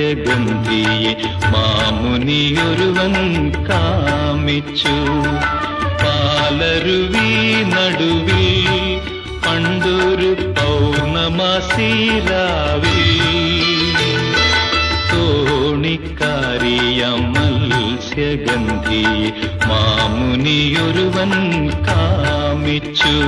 മത്സ്യഗന്ധിയെ മാമുനിയൊരുവൻ കാമിച്ചു പാലരുവി നടുവിൽ പണ്ടൊരു പൗർണമാസീരാവിൽ തോണിക്കാരിയ മത്സ്യഗന്ധിയെ മാമുനിയൊരുവൻ കാമിച്ചു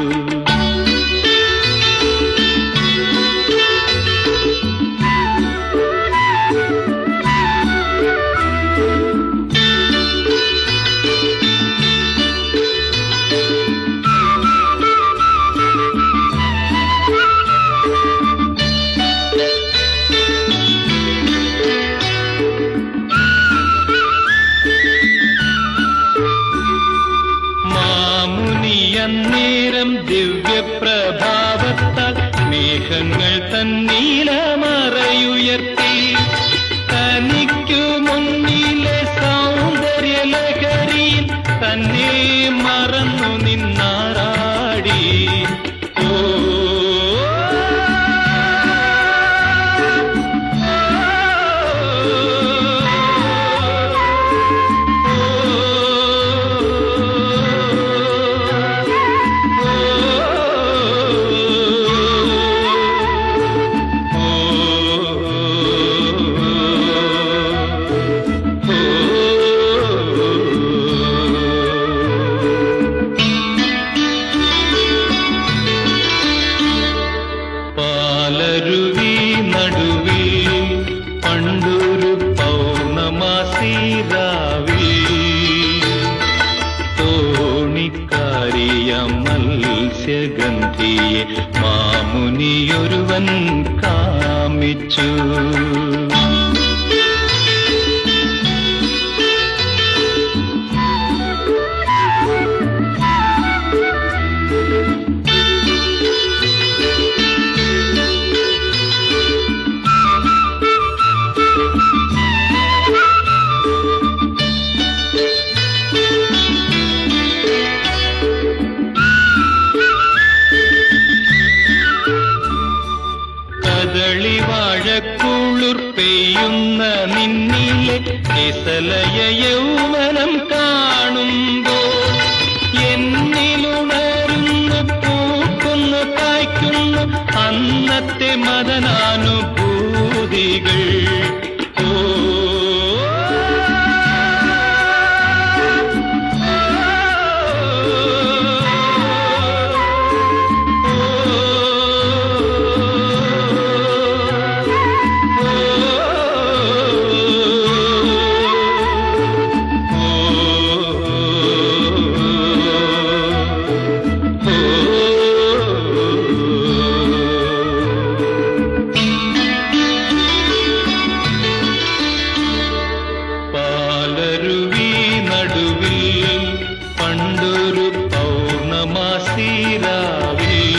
മാമുനിയന്നേരം ദിവ്യപ്രഭാവത്താൽ മേഘങ്ങൾ തന്നീലമറയുയർത്തി തനിക്കു മുന്നിലെ സൗന്ദര്യലഹരിയിൽ തന്നെ മറന്നു നിന്നാറാടി ഓ പാലരുവി നടുവിൽ പണ്ടൊരു പൗർണമാസീരാവിൽ തോണിക്കാരിയ മത്സ്യഗന്ധിയെ മാമുനിയൊരുവൻ കാമിച്ചു കദളി വാഴക്കുളിർ പെയ്യുന്ന നിന്നിലെ നിസലയ യൗവനം കാണുമ്പോൾ എന്നിലുണരുന്നു പൂക്കുന്നു കായ്ക്കുന്നു അന്നത്തെ മദനാനുഭൂതികൾ ഓ പാലരുവി നടുവിൽ പണ്ടൊരു പൗർണമാസീരാവിൽ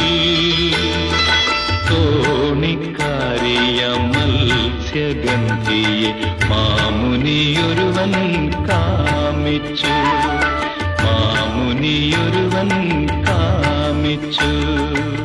തോണിക്കാരിയ മത്സ്യഗന്ധിയെ മാമുനിയൊരുവൻ കാമിച്ചു മാമുനിയൊരുവൻ കാമിച്ചു